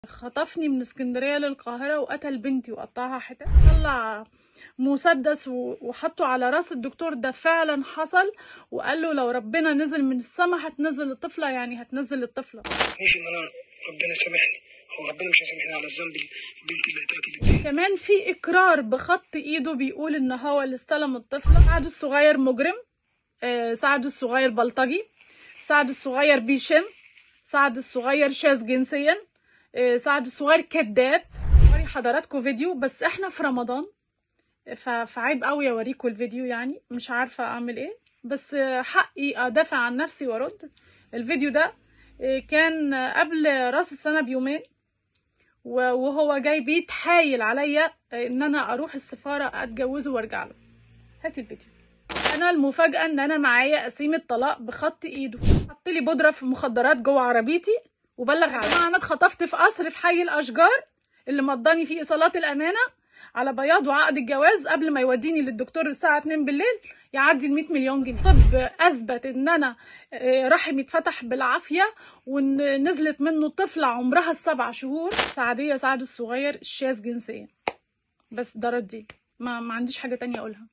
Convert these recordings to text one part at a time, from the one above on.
خطفني من اسكندرية للقاهرة وقتل بنتي وقطعها حتت طلع مسدس و- وحطه على راس الدكتور ده فعلا حصل وقال له لو ربنا نزل من السما هتنزل الطفلة يعني هتنزل الطفلة مش ان انا ربنا سامحني هو ربنا مش هيسامحني على الذنب البنت اللي اتقتلت دي كمان في اقرار بخط ايده بيقول ان هو اللي استلم الطفلة سعد الصغير مجرم آه، سعد الصغير بلطجي سعد الصغير بيشم سعد الصغير شاذ جنسيا آه، سعد الصغير كذاب اوري حضراتكم فيديو بس احنا في رمضان ف- فعيب قوي اوريكم الفيديو يعني مش عارفه اعمل ايه بس آه، حقي ادافع عن نفسي وارد الفيديو ده آه، كان آه، قبل راس السنه بيومين و- وهو جاي بيتحايل عليا ان انا اروح السفاره اتجوزه وارجع له هاتي الفيديو انا المفاجاه ان انا معايا قسيمه طلاق بخط ايده حط لي بودره في مخدرات جوه عربيتي وبلغ عليا انا اتخطفت في قصر في حي الاشجار اللي مضاني فيه ايصالات الامانه على بياض وعقد الجواز قبل ما يوديني للدكتور الساعه 2 بالليل يعدي ال 100 مليون جنيه طب اثبت ان انا آه، رحمي اتفتح بالعافيه وان نزلت منه طفله عمرها السبع شهور سعديه سعد الصغير الشاذ جنسيا بس ده ردي ما, ما عنديش حاجه تانية اقولها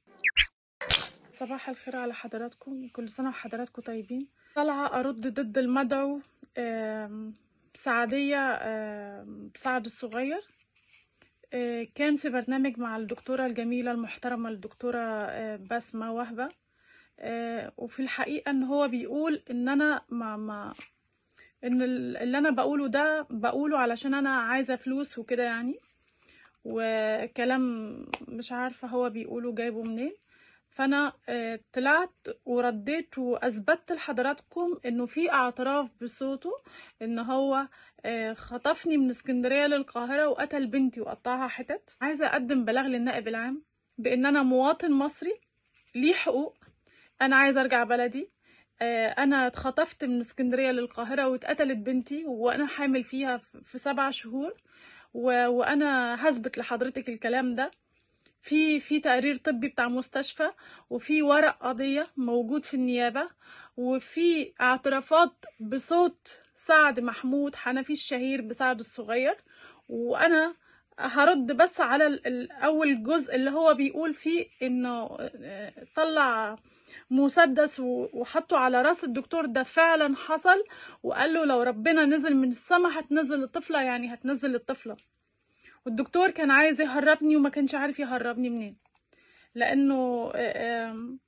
صباح الخير على حضراتكم كل سنه وحضراتكم طيبين طالعه ارد ضد المدعو آم، سعديه آم، سعد الصغير آه، كان في برنامج مع الدكتورة الجميلة المحترمة الدكتورة آه، بسمة وهبة آه، وفي الحقيقة ان هو بيقول ان انا ما ما ان ال- اللي انا بقوله ده بقوله علشان انا عايزة فلوس وكده يعني وكلام مش عارفة هو بيقوله جايبه منين فانا آه، طلعت ورديت واثبتت لحضراتكم انه في اعتراف بصوته ان هو آه، خطفني من اسكندريه للقاهره وقتل بنتي وقطعها حتت عايزه اقدم بلاغ للنائب العام بان انا مواطن مصري ليه حقوق انا عايزه ارجع بلدي آه، انا اتخطفت من اسكندريه للقاهره واتقتلت بنتي وانا حامل فيها في سبع شهور و... وانا هثبت لحضرتك الكلام ده في في تقرير طبي بتاع مستشفى وفي ورق قضية موجود في النيابة وفي اعترافات بصوت سعد محمود حنفي الشهير بسعد الصغير وانا هرد بس على ال- الاول جزء اللي هو بيقول فيه انه آه، طلع مسدس و- وحطه على راس الدكتور ده فعلا حصل وقال له لو ربنا نزل من السما هتنزل الطفلة يعني هتنزل الطفلة والدكتور كان عايز يهربني وما كانش عارف يهربني منين لانه آه، آم،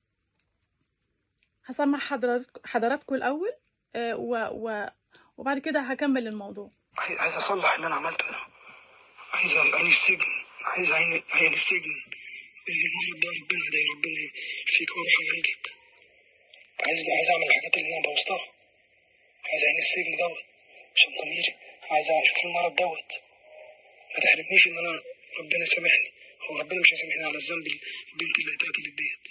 هسمع حضراتكم حضراتكم الاول آه، و و وبعد كده هكمل الموضوع عايز عايز اصلح اللي انا عملته ده عايز عين السجن عايز عين عين السجن اللي المفروض ده ربنا ده ربنا فيك واروح اعالجك عايز عايز اعمل الحاجات اللي انا بوظتها عايز عين السجن دوت عشان ضميري عايز اشوف المرض دوت ما تحرمنيش ان انا ربنا سامحني هو ربنا مش هيسامحني على الذنب البنت اللي اتقتلت ديت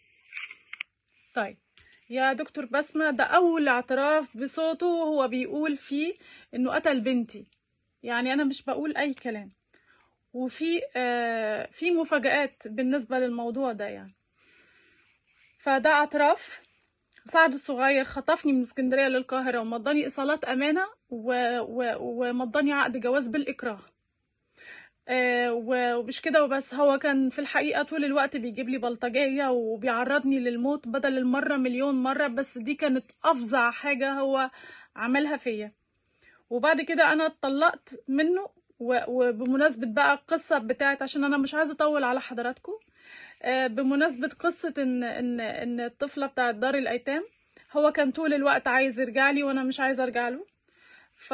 طيب يا دكتور بسمة ده أول اعتراف بصوته وهو بيقول فيه إنه قتل بنتي يعني أنا مش بقول أي كلام وفي آه في مفاجآت بالنسبة للموضوع ده يعني فده اعتراف سعد الصغير خطفني من اسكندرية للقاهرة ومضاني إيصالات أمانة و... و... ومضاني عقد جواز بالإكراه آه، و- ومش كده وبس هو كان في الحقيقة طول الوقت بيجيب لي بلطجية وبيعرضني للموت بدل المرة مليون مرة بس دي كانت أفظع حاجة هو عملها فيا وبعد كده أنا اتطلقت منه و- وبمناسبة بقى القصة بتاعت عشان أنا مش عايزة أطول على حضراتكم آه، بمناسبة قصة إن إن إن الطفلة بتاعت دار الأيتام هو كان طول الوقت عايز يرجع لي وأنا مش عايزة أرجع له ف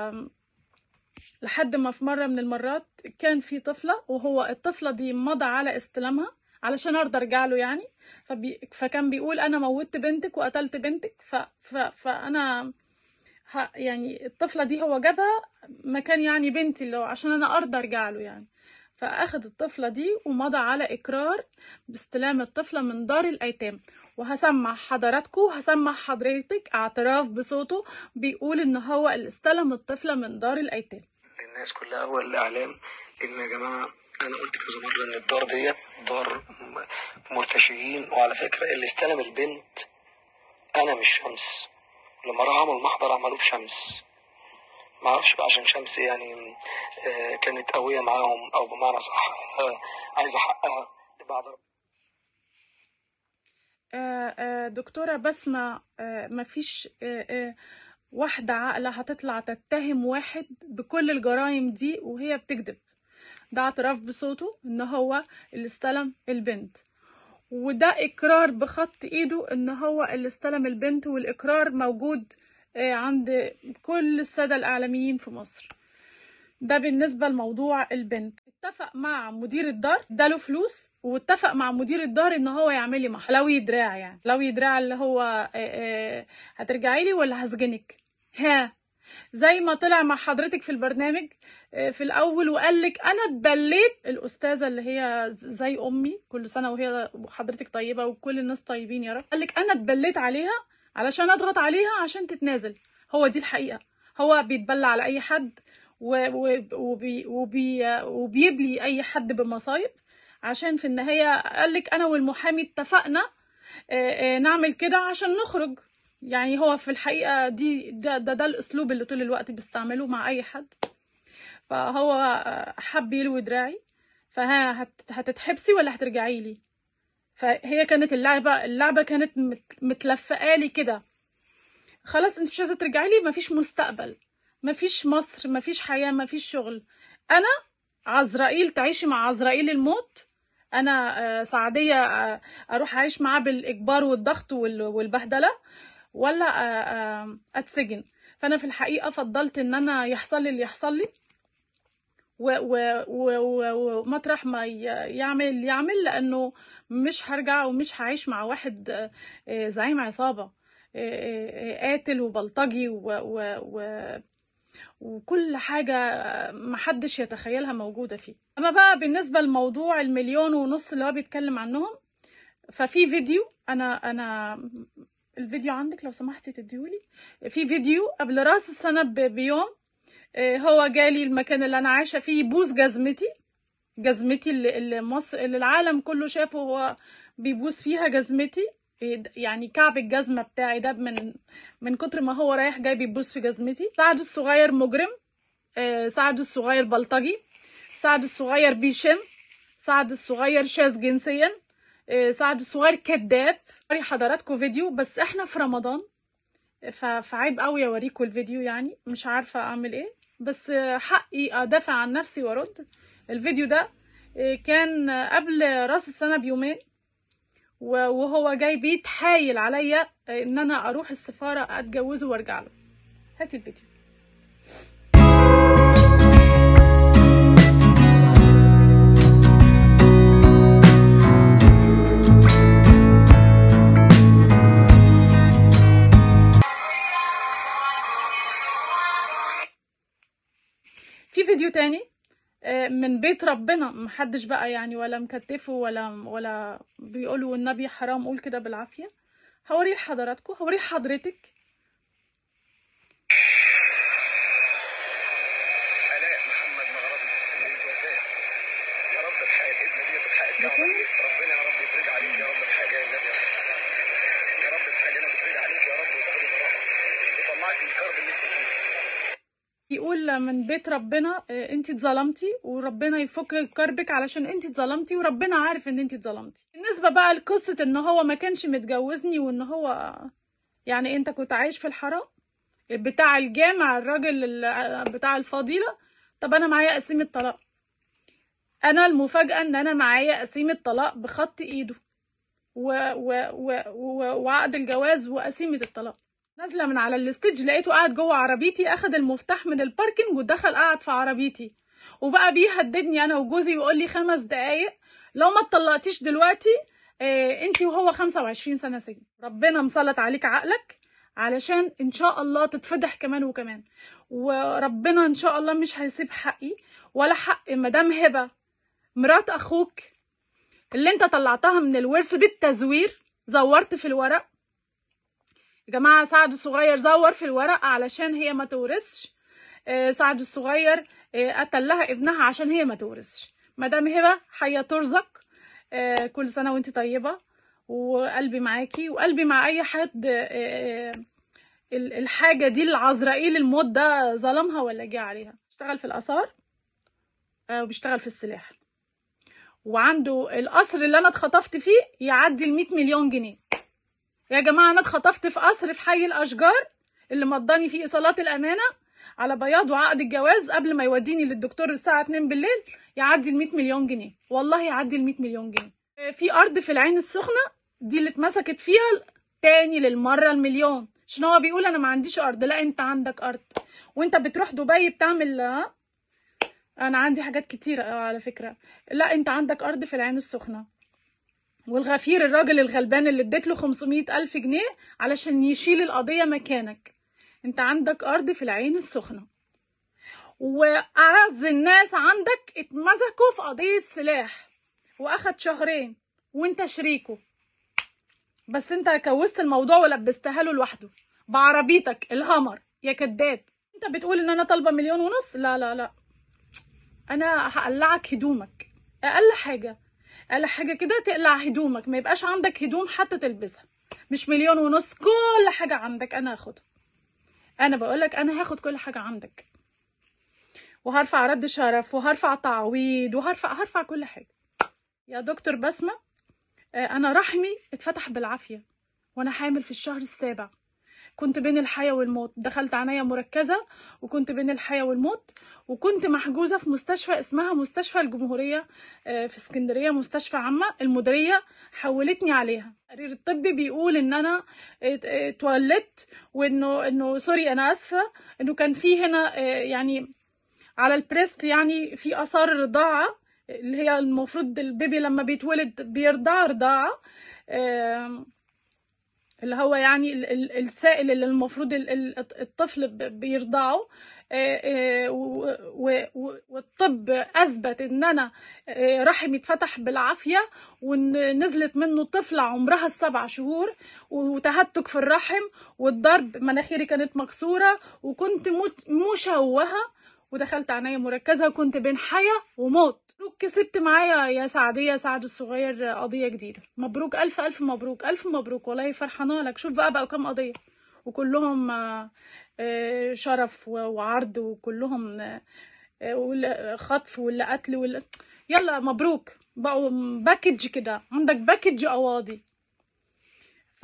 لحد ما في مرة من المرات كان في طفلة وهو الطفلة دي مضى على استلامها علشان ارضى ارجع له يعني فبي... فكان بيقول انا موتت بنتك وقتلت بنتك ف... ف... فانا ه... يعني الطفلة دي هو جابها مكان يعني بنتي اللي هو عشان انا ارضى ارجع له يعني فاخد الطفلة دي ومضى على اقرار باستلام الطفلة من دار الايتام وهسمع حضراتكم وهسمع حضرتك اعتراف بصوته بيقول ان هو اللي استلم الطفلة من دار الايتام للناس كلها والاعلام ان يا جماعه انا قلت كذا مره ان الدار ديت دار م- مرتشيين وعلى فكره اللي استلم البنت انا مش شمس لما راحوا عملوا المحضر عملوه بشمس ما اعرفش بقى عشان شمس يعني آه، كانت قوية معاهم او بمعنى صح آه، عايزة حقها بعد آه، آه، دكتورة بسمة آه، مفيش آه، آه، واحدة عاقلة هتطلع تتهم واحد بكل الجرائم دي وهي بتكذب ده اعتراف بصوته ان هو اللي استلم البنت وده اقرار بخط ايده ان هو اللي استلم البنت والاقرار موجود آه، عند كل السادة الاعلاميين في مصر ده بالنسبة لموضوع البنت اتفق مع مدير الدار اداله فلوس واتفق مع مدير الدار ان هو يعمل لي محضر لو دراع يعني لو دراع اللي هو آه، آه، هترجعي لي ولا هسجنك ها زي ما طلع مع حضرتك في البرنامج آه، في الاول وقال لك انا اتبليت الاستاذه اللي هي زي امي كل سنه وهي وحضرتك طيبه وكل الناس طيبين يا رب قال لك انا اتبليت عليها علشان اضغط عليها عشان تتنازل هو دي الحقيقه هو بيتبلى على اي حد و- و- وبي وبي وبيبلي اي حد بمصايب عشان في النهايه قال لك انا والمحامي اتفقنا آه، آه، نعمل كده عشان نخرج يعني هو في الحقيقه دي ده ده, ده الاسلوب اللي طول الوقت بيستعمله مع اي حد فهو آه، حب يلوي دراعي فها هت- هتتحبسي ولا هترجعي لي فهي كانت اللعبه اللعبه كانت مت- متلفقه لي كده خلاص انت مش عايزه ترجعي لي مفيش مستقبل مفيش مصر مفيش حياه مفيش شغل انا عزرائيل تعيشي مع عزرائيل الموت انا آه، سعديه آه، اروح اعيش معاه بالاجبار والضغط وال- والبهدله ولا آه، آه، اتسجن فانا في الحقيقه فضلت ان انا يحصل لي اللي يحصل لي و- و- و- و- ومطرح ما ي- يعمل اللي يعمل لانه مش هرجع ومش هعيش مع واحد آه، آه، زعيم عصابه آه، آه، آه، قاتل وبلطجي و و و وكل حاجة محدش يتخيلها موجودة فيه أما بقى بالنسبة لموضوع المليون ونص اللي هو بيتكلم عنهم ففي فيديو أنا أنا الفيديو عندك لو سمحتي تديهولي في فيديو قبل راس السنة ب- بيوم آه، هو جالي المكان اللي أنا عايشة فيه يبوس جزمتي جزمتي اللي, اللي مصر اللي العالم كله شافه هو بيبوس فيها جزمتي يعني كعب الجزمة بتاعي ده من من كتر ما هو رايح جاي بيبوس في جزمتي سعد الصغير مجرم آه، سعد الصغير بلطجي سعد الصغير بيشم سعد الصغير شاذ جنسيا آه، سعد الصغير كذاب اوري حضراتكم فيديو بس احنا في رمضان ف- فعيب قوي اوريكم الفيديو يعني مش عارفه اعمل ايه بس آه، حقي ادافع عن نفسي وارد الفيديو ده آه، كان آه، قبل راس السنه بيومين و- وهو جاي بيتحايل عليا آه، ان انا اروح السفاره اتجوزه وارجع له هاتي الفيديو في فيديو تاني آه، من بيت ربنا محدش بقى يعني ولا مكتفه ولا ولا بيقولوا النبي حرام قول كده بالعافية هوريه لحضراتكم هوريه لحضرتك آلاء محمد مغربي بنت وفاء يا رب بحق الابنة دي بحق الكعبة بكل؟ دي ربنا يا رب يفرج عليك يا رب بحق جاي النبي يا رب بحق انا بفرج عليك يا رب وتاخدي براءة وطلعك من الكرب اللي انت فيه يقول من بيت ربنا آه، انت اتظلمتي وربنا يفك كربك علشان انت اتظلمتي وربنا عارف ان انت اتظلمتي بالنسبه بقى لقصه ان هو ما كانش متجوزني وان هو يعني انت كنت عايش في الحرام بتاع الجامع الراجل ال- بتاع الفضيله طب انا معايا قسيمه طلاق انا المفاجاه ان انا معايا قسيمه طلاق بخط ايده و و و و وعقد الجواز وقسيمه الطلاق نازله من على الاستيج لقيته قاعد جوه عربيتي اخد المفتاح من الباركنج ودخل قاعد في عربيتي وبقى بيهددني انا وجوزي ويقول لي خمس دقايق لو ما اتطلقتيش دلوقتي آه انتي وهو 25 سنه سجن ربنا مسلط عليك عقلك علشان ان شاء الله تتفضح كمان وكمان وربنا ان شاء الله مش هيسيب حقي ولا حق مدام هبه مرات اخوك اللي انت طلعتها من الورث بالتزوير زورت في الورق يا جماعه سعد الصغير زور في الورق علشان هي ما تورثش آه، سعد الصغير آه، قتل لها ابنها عشان هي ما تورثش مدام هبه حيه ترزق آه، كل سنه وانت طيبه وقلبي معاكي وقلبي مع اي حد آه، ال- الحاجه دي العزرائيل الموت ده ظلمها ولا جه عليها اشتغل في الاثار آه، وبيشتغل في السلاح وعنده القصر اللي انا اتخطفت فيه يعدي ال 100 مليون جنيه يا جماعه انا اتخطفت في قصر في حي الاشجار اللي مضاني فيه ايصالات الامانه على بياض وعقد الجواز قبل ما يوديني للدكتور الساعه 2 بالليل يعدي ال 100 مليون جنيه والله يعدي ال 100 مليون جنيه آه، في ارض في العين السخنه دي اللي اتمسكت فيها تاني للمره المليون عشان هو بيقول انا ما عنديش ارض لا انت عندك ارض وانت بتروح دبي بتعمل ها انا عندي حاجات كتير آه، على فكره لا انت عندك ارض في العين السخنه والغفير الراجل الغلبان اللي اديت له 500 الف جنيه علشان يشيل القضيه مكانك انت عندك ارض في العين السخنه واعز الناس عندك اتمسكوا في قضيه سلاح واخد شهرين وانت شريكه بس انت كوست الموضوع ولبستها له لوحده بعربيتك الهمر يا كداب انت بتقول ان انا طالبه مليون ونص لا لا لا انا هقلعك هدومك اقل حاجه اقل حاجه كده تقلع هدومك ما يبقاش عندك هدوم حتى تلبسها مش مليون ونص كل حاجه عندك انا هاخدها انا بقولك انا هاخد كل حاجه عندك وهرفع رد شرف وهرفع تعويض وهرفع هرفع كل حاجه يا دكتور بسمه آه، انا رحمي اتفتح بالعافيه وانا حامل في الشهر السابع كنت بين الحياة والموت دخلت عناية مركزة وكنت بين الحياة والموت وكنت محجوزة في مستشفى اسمها مستشفى الجمهورية آه، في اسكندرية مستشفى عامة المديرية حولتني عليها التقرير الطبي بيقول ان انا ات- اتولدت وانه انه سوري انا اسفة انه كان في هنا آه، يعني على البريست يعني في اثار الرضاعة اللي هي المفروض البيبي لما بيتولد بيرضع رضاعة آم، اللي هو يعني ال- ال- السائل اللي المفروض ال- ال- الطفل ب- بيرضعه آه، آه، و- و- و- والطب اثبت ان انا آه، رحمي اتفتح بالعافيه وان نزلت منه طفله عمرها السبع شهور وتهتك في الرحم والضرب مناخيري كانت مكسوره وكنت مت- مشوهه ودخلت عناية مركزة وكنت بين حياة وموت مبروك كسبت معايا يا سعدية سعد الصغير قضية جديدة مبروك ألف ألف مبروك ألف مبروك والله فرحانة لك شوف بقى بقوا كام قضية وكلهم آه، آه، شرف و- وعرض وكلهم آه، آه، واللي خطف واللي قتل واللي يلا مبروك بقوا باكج كده عندك باكج قواضي ف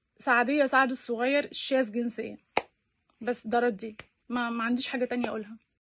سعدية سعد الصغير الشاذ جنسيا بس ده ردي ما, ما عنديش حاجة تانية أقولها